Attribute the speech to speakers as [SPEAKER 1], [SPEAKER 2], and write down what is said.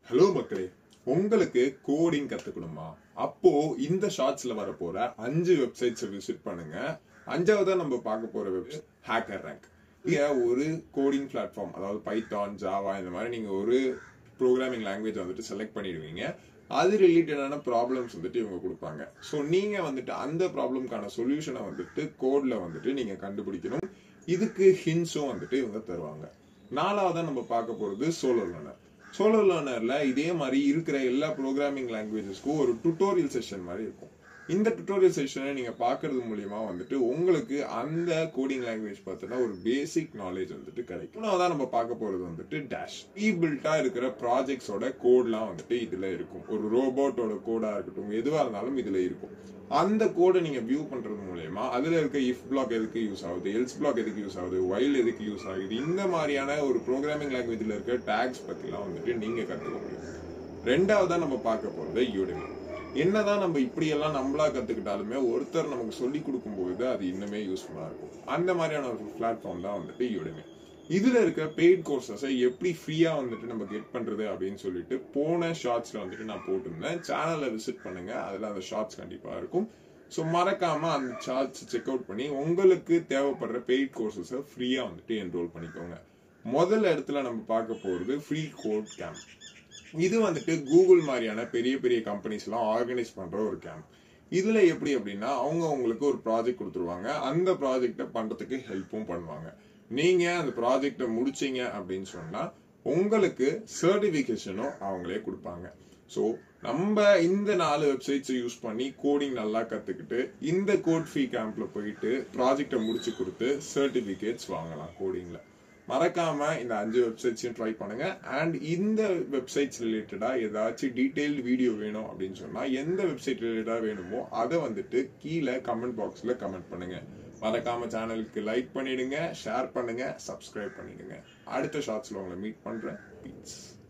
[SPEAKER 1] hello மக்களே உங்களுக்கு coding கத்துக்கணுமா அப்போ இந்த ஷார்ட்ஸ்ல வர போற அஞ்சு வெப்சைட்ஸ் விசிட் பண்ணுங்க அஞ்சாவதா நம்ம பார்க்க போற வெப்சைட் ஹேக்கர் ரேங்க் இங்க ஒரு கோடிங் பிளாட்ஃபார்ம் அதாவது பைத்தான் ஜாவா இந்த மாதிரி நீங்க ஒரு ப்ரோக்ராமிங் லாங்குவேஜ் வந்துட்டு செலக்ட் பண்ணிடுவீங்க அது ரிலேட்டடான ப்ராப்ளம்ஸ் வந்துட்டு இவங்க கொடுப்பாங்க ஸோ நீங்க வந்துட்டு அந்த ப்ராப்ளம்க்கான சொல்யூஷனை வந்துட்டு கோட்ல வந்துட்டு நீங்க கண்டுபிடிக்கணும் இதுக்கு ஹின்ஸும் வந்துட்டு இவங்க தருவாங்க நாலாவதா நம்ம பார்க்க போறது சோலோ லேர்னர் சோலோ லேர்னர்ல இதே மாதிரி இருக்கிற எல்லா ப்ரோக்ராமிங் லாங்குவேஜஸ்க்கும் ஒரு டுட்டோரியல் செஷன் மாதிரி இருக்கும் இந்த டுட்டோரியல் செஷனை நீங்க பாக்குறது மூலியமா வந்துட்டு உங்களுக்கு அந்த கோடிங் லாங்குவேஜ் பார்த்தீங்கன்னா ஒரு பேசிக் நாலேஜ் வந்துட்டு கிடைக்கும் மூணாவதா நம்ம பார்க்க போறது வந்துட்டு டேஷ் ப்ரீ பில்ட்டா இருக்கிற ப்ராஜெக்ட்ஸோட கோட்லாம் வந்துட்டு இதுல இருக்கும் ஒரு ரோபோட்டோட கோடா இருக்கட்டும் எதுவா இருந்தாலும் இதுல இருக்கும் அந்த கோடை நீங்க வியூ பண்றது மூலயமா அதுல இருக்க இஃப் பிளாக் எதுக்கு யூஸ் ஆகுது எல்ஸ் பிளாக் எதுக்கு யூஸ் ஆகுது வைல் எதுக்கு யூஸ் ஆகுது இந்த மாதிரியான ஒரு ப்ரோக்ராமிங் லாங்குவேஜ்ல இருக்க டேக்ஸ் பத்திலாம் வந்துட்டு நீங்க கத்துக்க முடியும் ரெண்டாவதா நம்ம பார்க்க போறது யூடமி என்னதான் நம்ம இப்படியெல்லாம் நம்மளா கத்துக்கிட்டாலுமே ஒருத்தர் நமக்கு சொல்லி கொடுக்கும்போது அது இன்னுமே யூஸ்ஃபுல்லா இருக்கும் அந்த மாதிரியான ஒரு பிளாட்ஃபார்ம் தான் வந்துட்டு யூடமி இதுல இருக்க பெய்ட் கோர்சஸை எப்படி ஃப்ரீயா வந்துட்டு நம்ம கெட் பண்றது அப்படின்னு சொல்லிட்டு போன ஷார்ட்ஸ்ல வந்துட்டு நான் போட்டிருந்தேன் சேனலை விசிட் பண்ணுங்க அதுல அந்த ஷார்ட்ஸ் கண்டிப்பா இருக்கும் ஸோ மறக்காம அந்த ஷார்ட்ஸ் செக் அவுட் பண்ணி உங்களுக்கு தேவைப்படுற பெய்ட் கோர்சஸை ஃப்ரீயா வந்துட்டு என்ரோல் பண்ணிக்கோங்க முதல் இடத்துல நம்ம பார்க்க போறது ஃப்ரீ கோட் கேம்ப் இது வந்துட்டு கூகுள் மாதிரியான பெரிய பெரிய கம்பெனிஸ் எல்லாம் ஆர்கனைஸ் பண்ற ஒரு கேம்ப் இதுல எப்படி அப்படின்னா அவங்க உங்களுக்கு ஒரு ப்ராஜெக்ட் கொடுத்துருவாங்க அந்த ப்ராஜெக்டை பண்றதுக்கு ஹெல்ப்பும் பண்ணுவாங்க நீங்க அந்த ப்ராஜெக்டை முடிச்சீங்க அப்படின்னு சொன்னா உங்களுக்கு சர்டிபிகேஷனும் அவங்களே கொடுப்பாங்க ஸோ நம்ம இந்த நாலு வெப்சைட்ஸ் யூஸ் பண்ணி கோடிங் நல்லா கத்துக்கிட்டு இந்த கோட் ஃப்ரீ கேம்ப்ல போயிட்டு ப்ராஜெக்டை முடிச்சு கொடுத்து சர்டிபிகேட்ஸ் வாங்கலாம் கோடிங்ல மறக்காம இந்த அஞ்சு வெப்சைட்ஸையும் ட்ரை பண்ணுங்க அண்ட் இந்த வெப்சைட்ஸ் ரிலேட்டடா ஏதாச்சும் டீடைல் வீடியோ வேணும் அப்படின்னு சொன்னா எந்த வெப்சைட் ரிலேட்டடா வேணுமோ அதை வந்துட்டு கீழே கமெண்ட் பாக்ஸ்ல கமெண்ட் பண்ணுங்க மறக்காம சேனலுக்கு லைக் பண்ணிடுங்க ஷேர் பண்ணுங்க சப்ஸ்கிரைப் பண்ணிடுங்க அடுத்த ஷார்ட்ஸ்ல உங்களை மீட் பண்றேன் பீட்ஸ்